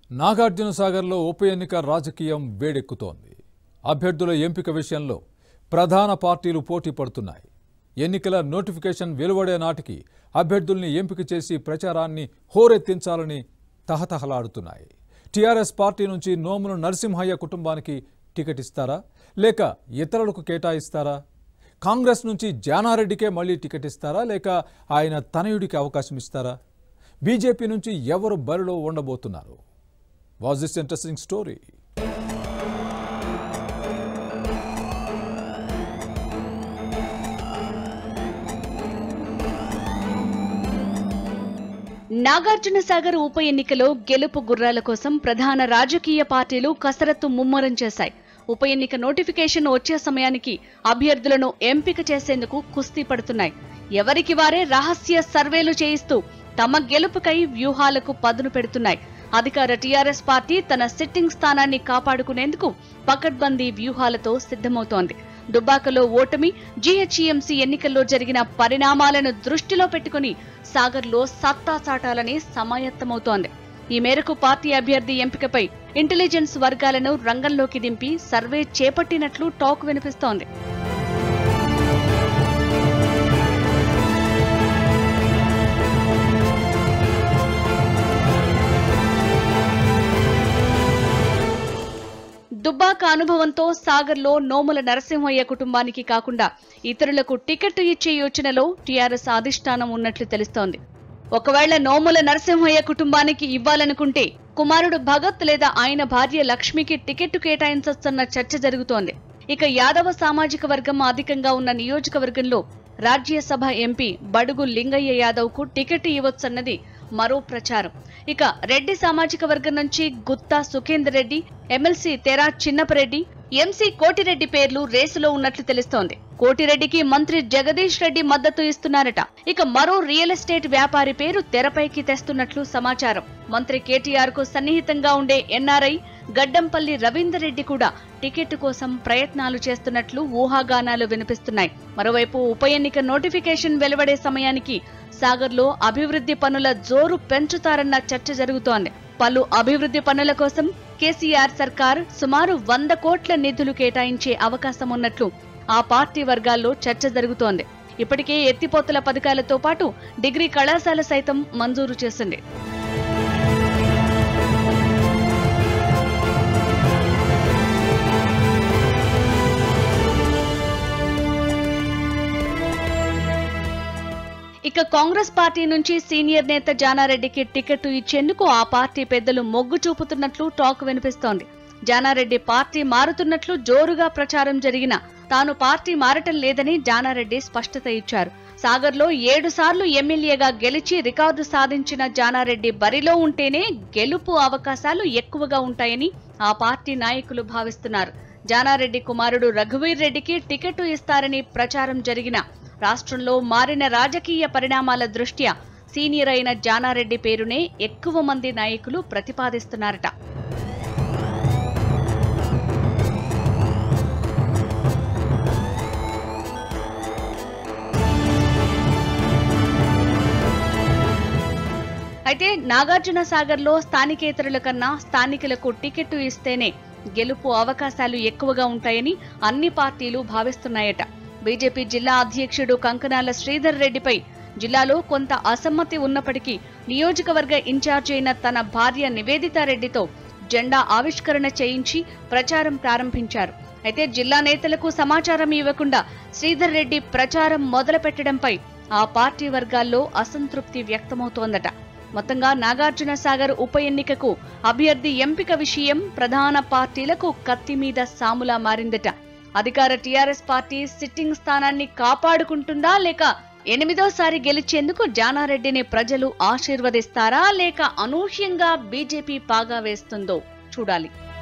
నాగార్జున సాగర్లో ఉప ఎన్నిక రాజకీయం వేడెక్కుతోంది అభ్యర్థుల ఎంపిక విషయంలో ప్రధాన పార్టీలు పోటీ పడుతున్నాయి ఎన్నికల నోటిఫికేషన్ వెలువడే నాటికి అభ్యర్థుల్ని ఎంపిక చేసి ప్రచారాన్ని హోరెత్తించాలని తహతహలాడుతున్నాయి టీఆర్ఎస్ పార్టీ నుంచి నోముల నరసింహయ్య కుటుంబానికి టికెట్ ఇస్తారా లేక ఇతరులకు కేటాయిస్తారా కాంగ్రెస్ నుంచి జానారెడ్డికే మళ్ళీ టికెట్ ఇస్తారా లేక ఆయన తనయుడికి అవకాశం ఇస్తారా బీజేపీ నుంచి ఎవరు బరిలో ఉండబోతున్నారు was this interesting story Nagarjuna Sagar ఉప ఎన్నికలో గెలుపు గుర్రాల కోసం ప్రధాన రాజకీయ పార్టీలు కసరత్తు ముమ్మరం చేశాయి ఉప ఎన్నిక నోటిఫికేషన్ వచ్చే సమయానికి అభ్యర్థులను ఎంపిక చేసేందుకు కుస్తీ పడుతున్నాయి ఎవరికి వారే రహస్య సర్వేలు చేయిస్తూ తమ గెలుపుకై వ్యూహాలకు పదును పెడుతున్నాయి అధికార టీఆర్ఎస్ పార్టీ తన సిట్టింగ్ స్థానాన్ని కాపాడుకునేందుకు పకడ్బందీ వ్యూహాలతో సిద్ధమవుతోంది దుబ్బాకలో ఓటమి జీహెచ్ఎంసీ ఎన్నికల్లో జరిగిన పరిణామాలను దృష్టిలో పెట్టుకుని సాగర్లో సత్తా చాటాలని సమాయత్తమవుతోంది ఈ మేరకు పార్టీ అభ్యర్థి ఎంపికపై ఇంటెలిజెన్స్ వర్గాలను రంగంలోకి దింపి సర్వే చేపట్టినట్లు టాక్ వినిపిస్తోంది దుబ్బాక అనుభవంతో సాగర్లో నోముల నరసింహయ్య కుటుంబానికి కాకుండా ఇతరులకు టికెట్ ఇచ్చే యోచనలో టీఆర్ఎస్ అధిష్టానం ఉన్నట్లు తెలుస్తోంది ఒకవేళ నోముల నరసింహయ్య కుటుంబానికి ఇవ్వాలనుకుంటే కుమారుడు భగత్ లేదా ఆయన భార్య లక్ష్మికి టికెట్ కేటాయించొచ్చన్న చర్చ జరుగుతోంది ఇక యాదవ సామాజిక వర్గం అధికంగా ఉన్న నియోజకవర్గంలో రాజ్యసభ ఎంపీ బడుగు లింగయ్య యాదవ్ కు టికెట్ ఇవ్వొచ్చన్నది మరో ప్రచారం ఇక రెడ్డి సామాజిక వర్గం నుంచి గుత్తా సుఖేందర్ రెడ్డి ఎమ్మెల్సీ తెరా చిన్నపరెడ్డి ఎంసీ కోటిరెడ్డి పేర్లు రేసులో ఉన్నట్లు తెలుస్తోంది కోటిరెడ్డికి మంత్రి జగదీష్ రెడ్డి మద్దతు ఇస్తున్నారట ఇక మరో రియల్ ఎస్టేట్ వ్యాపారి పేరు తెరపైకి తెస్తున్నట్లు సమాచారం మంత్రి కేటీఆర్ కు సన్నిహితంగా ఉండే ఎన్ఆర్ఐ గడ్డంపల్లి రవీందర్ రెడ్డి కూడా టికెట్ కోసం ప్రయత్నాలు చేస్తున్నట్లు ఊహాగానాలు వినిపిస్తున్నాయి మరోవైపు ఉప ఎన్నిక నోటిఫికేషన్ వెలువడే సమయానికి సాగర్లో అభివృద్ధి పనుల జోరు పెంచుతారన్న చర్చ జరుగుతోంది పలు అభివృద్ధి పనుల కోసం కేసీఆర్ సర్కార్ సుమారు వంద కోట్ల నిధులు కేటాయించే అవకాశం ఉన్నట్లు ఆ పార్టీ వర్గాల్లో చర్చ జరుగుతోంది ఇప్పటికే ఎత్తిపోతల పథకాలతో పాటు డిగ్రీ కళాశాల సైతం మంజూరు చేసింది ఇక కాంగ్రెస్ పార్టీ నుంచి సీనియర్ నేత జానారెడ్డికి టికెట్ ఇచ్చేందుకు ఆ పార్టీ పెద్దలు మొగ్గు చూపుతున్నట్లు టాక్ వినిపిస్తోంది జానారెడ్డి పార్టీ మారుతున్నట్లు జోరుగా ప్రచారం జరిగిన తాను పార్టీ మారటం లేదని జానారెడ్డి స్పష్టత ఇచ్చారు సాగర్లో ఏడు సార్లు ఎమ్మెల్యేగా గెలిచి రికార్డు సాధించిన జానారెడ్డి బరిలో ఉంటేనే గెలుపు అవకాశాలు ఎక్కువగా ఉంటాయని ఆ పార్టీ నాయకులు భావిస్తున్నారు జానారెడ్డి కుమారుడు రఘువీర్ రెడ్డికి టికెట్ ఇస్తారని ప్రచారం జరిగిన రాష్ట్రంలో మారిన రాజకీయ పరిణామాల దృష్ట్యా సీనియర్ అయిన జానారెడ్డి పేరునే ఎక్కువ మంది నాయకులు ప్రతిపాదిస్తున్నారట అయితే నాగార్జున సాగర్లో స్థానికేతరుల కన్నా స్థానికులకు టికెట్ ఇస్తేనే గెలుపు అవకాశాలు ఎక్కువగా ఉంటాయని అన్ని పార్టీలు భావిస్తున్నాయట బీజేపీ జిల్లా అధ్యక్షుడు కంకనాల శ్రీధర్ రెడ్డిపై జిల్లాలో కొంత అసమ్మతి ఉన్నప్పటికీ నియోజకవర్గ ఇన్ఛార్జ్ అయిన తన భార్య నివేదితారెడ్డితో జెండా ఆవిష్కరణ చేయించి ప్రచారం ప్రారంభించారు అయితే జిల్లా నేతలకు సమాచారం ఇవ్వకుండా శ్రీధర్ రెడ్డి ప్రచారం మొదలుపెట్టడంపై ఆ పార్టీ వర్గాల్లో అసంతృప్తి వ్యక్తమవుతోందట మొత్తంగా నాగార్జున సాగర్ ఉప ఎన్నికకు అభ్యర్థి ఎంపిక విషయం ప్రధాన పార్టీలకు కత్తి మీద సాములా మారిందట అధికార టీఆర్ఎస్ పార్టీ సిట్టింగ్ స్థానాన్ని కాపాడుకుంటుందా లేక ఎనిమిదోసారి గెలిచేందుకు జానారెడ్డిని ప్రజలు ఆశీర్వదిస్తారా లేక అనూహ్యంగా బీజేపీ పాగా వేస్తుందో చూడాలి